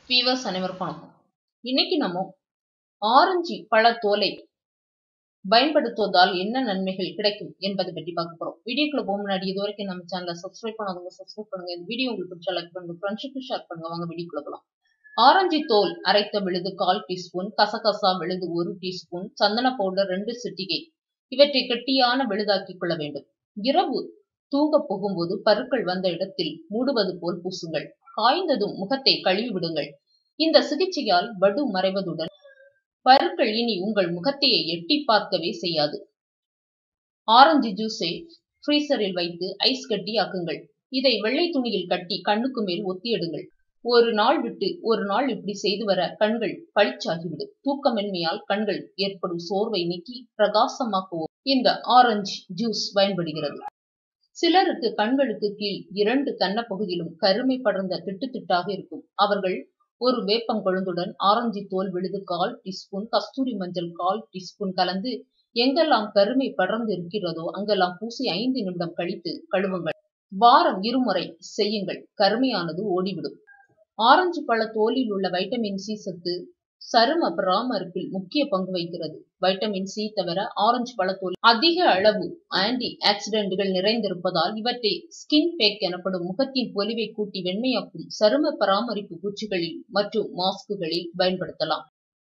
viewers அனைவருக்கும் வணக்கம் இன்னைக்கு நம்ம ஆரஞ்சு பழ தோலை பயன்படுத்துவதால் என்ன நன்மைகள் கிடைக்கும் என்பதை பற்றி பார்க்க போறோம் வீடியோக்குள்ள போக முன்னாடி இது வரைக்கும் நம்ம சேனலை சப்ஸ்கிரைப் பண்ணாதவங்க சப்ஸ்கிரைப் பண்ணுங்க இந்த வீடியோ உங்களுக்கு பிடிச்சா லைக் பண்ணுங்க ஃப்ரெண்ட்ஸுக்கு ஷேர் பண்ணுங்க வாங்க வீடியோக்குள்ள போகலாம் ஆரஞ்சு தோல் அரைத்த விழுது கால் டீஸ்பூன் கசகசா விழுது ஒரு டீஸ்பூன் சந்தன பவுடர் ரெண்டு சிட்டிகை இவற்றை கெட்டியான விழுதாக்கிக் கொள்ள வேண்டும் இரவு தூங்க போகும்போது பருக்கள் வந்த இடத்தில் மூடுவது போல் பூசுங்கள் காய்ந்ததும் முகத்தை கழுவி விடுங்கள் இந்த சிகிச்சையால் வடு மறைவதுடன் பருக்கள் இனி உங்கள் முகத்தையே எட்டி பார்க்கவே செய்யாது ஆரஞ்சு ஜூஸை ஃப்ரீசரில் வைத்து ஐஸ் கட்டி ஆக்குங்கள் இதை வெள்ளை துணியில் கட்டி கண்ணுக்கு மேல் ஒத்தியிடுங்கள் ஒரு நாள் விட்டு ஒரு நாள் இப்படி செய்து வர கண்கள் பளிச்சாகிவிடும் தூக்கமின்மையால் கண்கள் ஏற்படும் சோர்வை நீக்கி பிரகாசமாக்குவோம் இந்த ஆரஞ்சு ஜூஸ் பயன்படுகிறது சிலருக்கு கண்களுக்கு கீழ் இரண்டு கன்னப்பகுதியிலும் கருமை படர்ந்த திட்டு திட்டாக இருக்கும் அவர்கள் ஒரு வேப்பங்கொழுந்துடன் ஆரஞ்சு தோல் விழுது கால் டீஸ்பூன் கஸ்தூரி மஞ்சள் கால் டீஸ்பூன் கலந்து எங்கெல்லாம் கருமை படர்ந்து இருக்கிறதோ அங்கெல்லாம் பூசி ஐந்து நிமிடம் கழித்து கழுவுங்கள் வாரம் இருமுறை செய்யுங்கள் கருமையானது ஓடிவிடும் ஆரஞ்சு பழ தோலில் உள்ள வைட்டமின் சி சத்து சரும பராமரிப்பில் முக்கிய பங்கு வகிக்கிறது வைட்டமின் சி தவிர ஆரஞ்சு பழத்தோல் அதிக அளவு ஆன்டி ஆக்சிடென்ட்கள் நிறைந்திருப்பதால் இவற்றை ஸ்கின் பேக் எனப்படும் முகத்தின் பொலிவை கூட்டி வெண்மையாக்கும் சரும பராமரிப்பு பூச்சிகளில் மற்றும் மாஸ்குகளில் பயன்படுத்தலாம்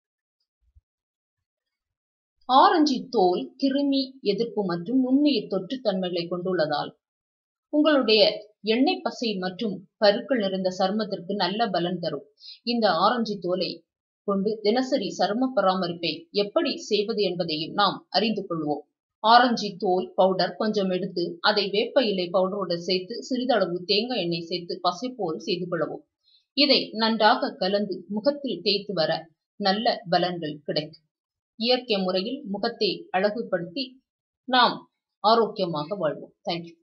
ஆரஞ்சு தோல் கிருமி எதிர்ப்பு மற்றும் நுண்ணுயிர் தொற்றுத்தன்மைகளை கொண்டுள்ளதால் உங்களுடைய எண்ணெய் பசை மற்றும் பருக்கள் நிறைந்த சருமத்திற்கு நல்ல பலன் தரும் இந்த ஆரஞ்சு தோலை கொண்டு தினசரி சரும பராமரிப்பை எப்படி செய்வது என்பதையும் நாம் அறிந்து கொள்வோம் ஆரஞ்சு தோல் பவுடர் கொஞ்சம் எடுத்து அதை வேப்ப இலை பவுடருடன் சேர்த்து சிறிதளவு தேங்காய் எண்ணெய் சேர்த்து பசை போல் செய்து கொள்ளவும் இதை நன்றாக கலந்து முகத்தில் தேய்த்து வர நல்ல பலன்கள் கிடைக்கும் இயற்கை முறையில் முகத்தை அழகுபடுத்தி நாம் ஆரோக்கியமாக வாழ்வோம் தேங்க்யூ